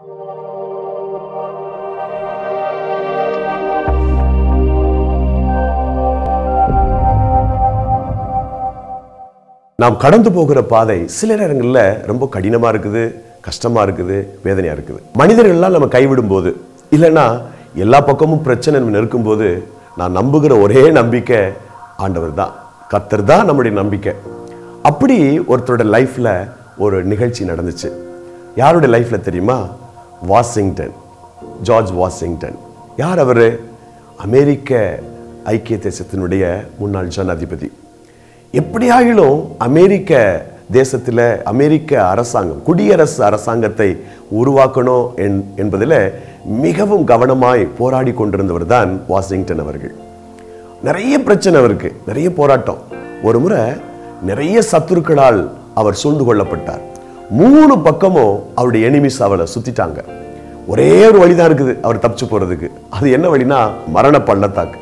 நாம் கடந்து போகிற பாதை சில நேரங்களில் ரொம்ப கடினமா இருக்குது கஷ்டமா இருக்குது வேதனையா இருக்குது மனிதர்கள்லாம் நம்ம கைவிடும் போது இல்லைன்னா எல்லா பக்கமும் பிரச்சனை நம்ம நெருக்கும்போது நான் நம்புகிற ஒரே நம்பிக்கை ஆண்டவர் தான் கத்தர் தான் நம்முடைய நம்பிக்கை அப்படி ஒருத்தரோட லைஃப்ல ஒரு நிகழ்ச்சி நடந்துச்சு யாருடைய லைஃப்ல தெரியுமா வாஷிங்டன் ஜார்ஜ் வாஷிங்டன் யார் அவரு அமெரிக்க ஐக்கிய தேசத்தினுடைய முன்னாள் ஜனாதிபதி எப்படியாகிலும் அமெரிக்க தேசத்தில் அமெரிக்க அரசாங்கம் குடியரசு அரசாங்கத்தை உருவாக்கணும் என்- என்பதில் மிகவும் கவனமாய் போராடி கொண்டிருந்தவர் தான் வாஷிங்டன் அவர்கள் நிறைய பிரச்சனை அவருக்கு நிறைய போராட்டம் ஒரு முறை நிறைய சத்துருக்களால் அவர் சூழ்ந்து கொள்ளப்பட்டார் மூணு பக்கமும் அவருடைய எனிமிஸ் அவரை சுத்திட்டாங்க ஒரே ஒரு வழிதான் இருக்குது அவர் தப்பிச்சு போறதுக்கு அது என்ன வழினா மரண பள்ளத்தாக்கு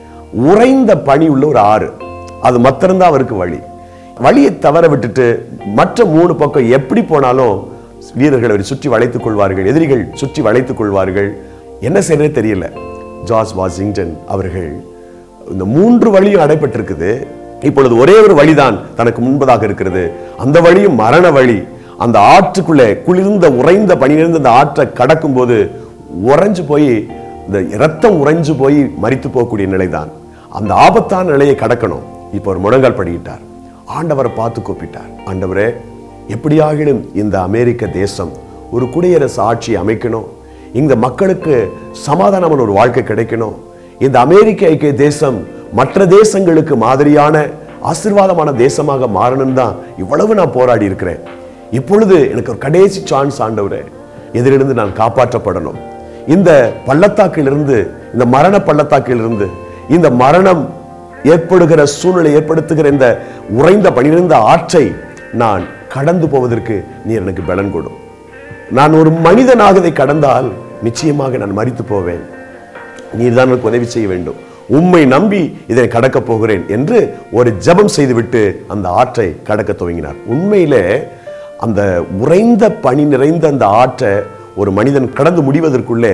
உறைந்த பனி உள்ள ஒரு ஆறு அது மாத்திரம்தான் அவருக்கு வழி வழியை தவற விட்டுட்டு மற்ற மூணு பக்கம் எப்படி போனாலும் வீரர்கள் அவரை சுற்றி வளைத்துக் கொள்வார்கள் எதிரிகள் சுற்றி வளைத்துக் கொள்வார்கள் என்ன செய்யறதே தெரியல ஜார்ஜ் வாஷிங்டன் அவர்கள் இந்த மூன்று வழியும் அடைபட்டிருக்குது இப்பொழுது ஒரே ஒரு வழிதான் தனக்கு முன்பதாக இருக்கிறது அந்த வழியும் மரண வழி அந்த ஆற்றுக்குள்ளே குளிர்ந்த உறைந்த பனி நிறைந்த அந்த ஆற்றை கடக்கும் போது உறைஞ்சு போய் இந்த இரத்தம் உறைஞ்சு போய் மரித்து போகக்கூடிய நிலைதான் அந்த ஆபத்தான நிலையை கடக்கணும் இப்போ ஒரு முழங்கால் படிக்கிட்டார் ஆண்டவரை பார்த்து கூப்பிட்டார் ஆண்டவரே எப்படியாகிலும் இந்த அமெரிக்க தேசம் ஒரு குடியரசு ஆட்சி அமைக்கணும் இந்த மக்களுக்கு சமாதானமான ஒரு வாழ்க்கை கிடைக்கணும் இந்த அமெரிக்க ஐக்கிய தேசம் மற்ற தேசங்களுக்கு மாதிரியான ஆசீர்வாதமான தேசமாக மாறணும் தான் இவ்வளவு நான் போராடி இருக்கிறேன் இப்பொழுது எனக்கு ஒரு கடைசி சான்ஸ் ஆண்டவரே எதிரிலிருந்து நான் காப்பாற்றப்படணும் இந்த பள்ளத்தாக்கிலிருந்து இந்த மரண பள்ளத்தாக்கிலிருந்து இந்த மரணம் ஏற்படுகிற சூழ்நிலை ஏற்படுத்துகிற இந்த உறைந்த பணியிருந்த ஆற்றை நான் கடந்து போவதற்கு நீர் எனக்கு பலன் கொடும் நான் ஒரு மனிதனாக இதை கடந்தால் நிச்சயமாக நான் மரித்து போவேன் நீர்தான் எனக்கு உதவி செய்ய வேண்டும் உம்மை நம்பி இதை கடக்கப் போகிறேன் என்று ஒரு ஜெபம் செய்துவிட்டு அந்த ஆற்றை கடக்க துவங்கினார் உண்மையிலே அந்த உறைந்த பனி நிறைந்த அந்த ஆற்றை ஒரு மனிதன் கடந்து முடிவதற்குள்ளே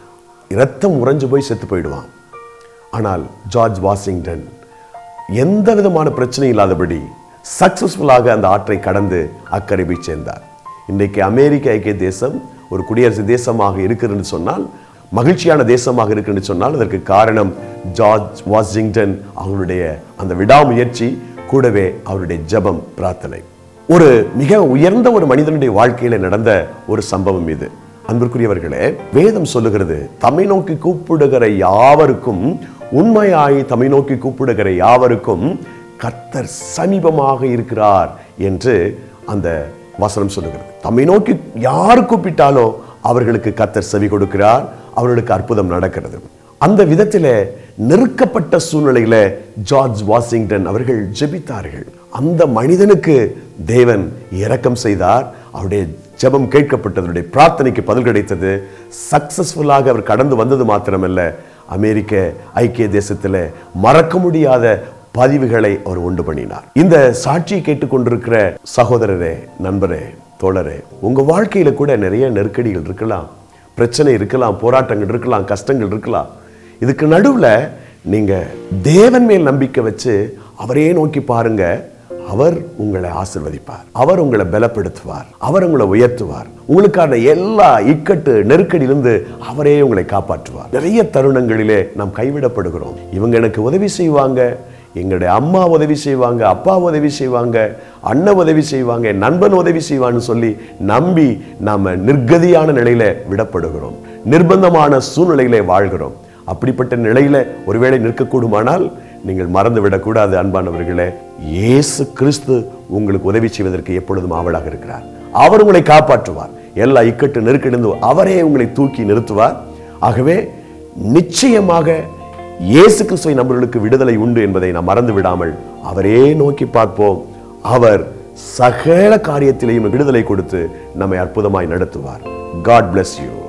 இரத்தம் உறைஞ்சு போய் செத்து போயிடுவான் ஆனால் ஜார்ஜ் வாஷிங்டன் எந்த விதமான பிரச்சனை இல்லாதபடி சக்சஸ்ஃபுல்லாக அந்த ஆற்றை கடந்து அக்கறை போய் சேர்ந்தார் இன்றைக்கு அமெரிக்க ஐக்கிய தேசம் ஒரு குடியரசு தேசமாக இருக்கிறது சொன்னால் மகிழ்ச்சியான தேசமாக இருக்குன்னு சொன்னால் அதற்கு காரணம் ஜார்ஜ் வாஷிங்டன் அவருடைய அந்த விடாமுயற்சி கூடவே அவருடைய ஜெபம் பிரார்த்தனை ஒரு மிக உயர்ந்த ஒரு மனிதனுடைய வாழ்க்கையில நடந்த ஒரு சம்பவம் இது அன்பிற்குரியவர்களே வேதம் சொல்லுகிறது தம்மை நோக்கி கூப்பிடுகிற யாவருக்கும் உண்மையாய் தம்மை நோக்கி கூப்பிடுகிற யாவருக்கும் கர்த்தர் சமீபமாக இருக்கிறார் என்று அந்த வசனம் சொல்லுகிறது தம்மை நோக்கி யார் கூப்பிட்டாலோ அவர்களுக்கு கர்த்தர் செவி கொடுக்கிறார் அவர்களுக்கு அற்புதம் நடக்கிறது அந்த விதத்திலே நெருக்கப்பட்ட சூழ்நிலையில ஜார்ஜ் வாஷிங்டன் அவர்கள் ஜெபித்தார்கள் அந்த மனிதனுக்கு தேவன் இரக்கம் செய்தார் அவருடைய ஜெபம் கேட்கப்பட்டது அவருடைய பிரார்த்தனைக்கு பதில் கிடைத்தது சக்சஸ்ஃபுல்லாக அவர் கடந்து வந்தது மாத்திரமல்ல அமெரிக்க ஐக்கிய தேசத்தில் மறக்க முடியாத பதிவுகளை அவர் உண்டு பண்ணினார் இந்த சாட்சியை கேட்டுக்கொண்டிருக்கிற சகோதரரே நண்பரே தோழரே உங்க வாழ்க்கையில கூட நிறைய நெருக்கடிகள் இருக்கலாம் பிரச்சனை இருக்கலாம் போராட்டங்கள் இருக்கலாம் கஷ்டங்கள் இருக்கலாம் இதுக்கு நடுவுல நீங்க தேவன் மேல் நம்பிக்கை வச்சு அவரையே நோக்கி பாருங்க அவர் உங்களை ஆசிர்வதிப்பார் அவர் உங்களை பலப்படுத்துவார் அவர் உங்களை உயர்த்துவார் உங்களுக்கான எல்லா இக்கட்டு நெருக்கடியிலிருந்து அவரே உங்களை காப்பாற்றுவார் நிறைய தருணங்களிலே நாம் கைவிடப்படுகிறோம் இவங்க எனக்கு உதவி செய்வாங்க எங்களுடைய அம்மா உதவி செய்வாங்க அப்பா உதவி செய்வாங்க அண்ணன் உதவி செய்வாங்க என் நண்பன் உதவி செய்வான்னு சொல்லி நம்பி நாம நிர்கதியான நிலையில விடப்படுகிறோம் நிர்பந்தமான சூழ்நிலையிலே வாழ்கிறோம் அப்படிப்பட்ட நிலையில ஒருவேளை நிற்கக்கூடுமானால் நீங்கள் மறந்து விடக்கூடாது அன்பானவர்களே இயேசு கிறிஸ்து உங்களுக்கு உதவி செய்வதற்கு எப்பொழுதும் ஆவலாக இருக்கிறார் அவர் உங்களை காப்பாற்றுவார் எல்லா இக்கட்டு நெருக்கடிந்து அவரே உங்களை தூக்கி நிறுத்துவார் ஆகவே நிச்சயமாக இயேசு கிறிஸ்துவை நம்மளுக்கு விடுதலை உண்டு என்பதை நாம் மறந்து விடாமல் அவரே நோக்கி பார்ப்போம் அவர் சகல காரியத்திலேயும் விடுதலை கொடுத்து நம்மை அற்புதமாய் நடத்துவார் காட் bless யூ